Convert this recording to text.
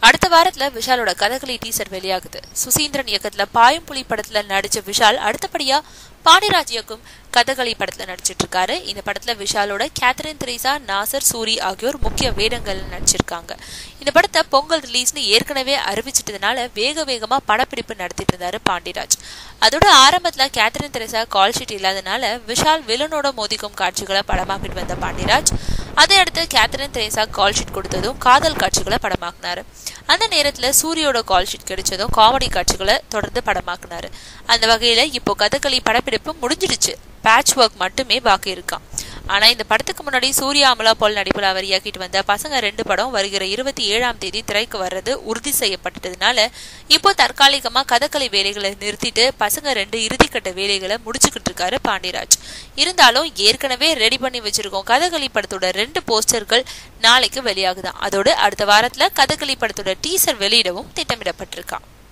அடுத்த வாரத்துல விஷாலோட கதகளி டீசர் வெளியாகுது சுசீந்திரன் இயக்கத்துல பாயும் புலி படத்துல நடிச்ச விஷால் அடுத்தபடியா பாண்டிராஜ் இயக்கும் கதகளி படத்துல நடிச்சிட்டு இருக்காரு இந்த படத்துல விஷாலோட கேத்ரின் திரேசா நாசர் சூரி ஆகியோர் முக்கிய வேடங்கள் நடிச்சிருக்காங்க இந்த படத்தை பொங்கல் ரிலீஸ்னு ஏற்கனவே அறிவிச்சிட்டதுனால வேக வேகமா படப்பிடிப்பு நடத்திட்டு இருந்தாரு பாண்டிராஜ் அதோட ஆரம்பத்துல கேத்ரின் திரேசா கால் ஷீட் இல்லாதனால விஷால் வில்லனோட மோதிக்கும் காட்சிகளை படமாக்கிட்டு வந்த பாண்டிராஜ் அதை அடுத்து கேத்ரின் திரேசா கால் ஷீட் கொடுத்ததும் காதல் காட்சிகளை படமாக்குனாரு அந்த நேரத்துல சூரியோட கால் ஷீட் கிடைச்சதும் காமெடி காட்சிகளை தொடர்ந்து படமாக்குனாரு அந்த வகையில இப்போ கதகளி படப்பிடிப்பு முடிஞ்சிடுச்சு பேட்ச் ஒர்க் மட்டுமே பாக்கி இருக்கான் ஆனா இந்த படத்துக்கு முன்னாடி சூர்யா அமலா போல் நடிப்பில் அவர் இயக்கிட்டு வந்த பசங்க ரெண்டு படம் வருகிற இருபத்தி ஏழாம் தேதி திரைக்கு வர்றது உறுதி செய்யப்பட்டதுனால இப்போ தற்காலிகமா கதகளி வேலைகளை நிறுத்திட்டு பசங்க ரெண்டு இறுதிக்கட்ட வேலைகளை முடிச்சுக்கிட்டு இருக்காரு பாண்டியராஜ் இருந்தாலும் ஏற்கனவே ரெடி பண்ணி வச்சிருக்கோம் கதகளி படத்தோட ரெண்டு போஸ்டர்கள் நாளைக்கு வெளியாகுதான் அதோடு அடுத்த வாரத்துல கதகளி படத்தோட டீசர் வெளியிடவும் திட்டமிடப்பட்டிருக்கான்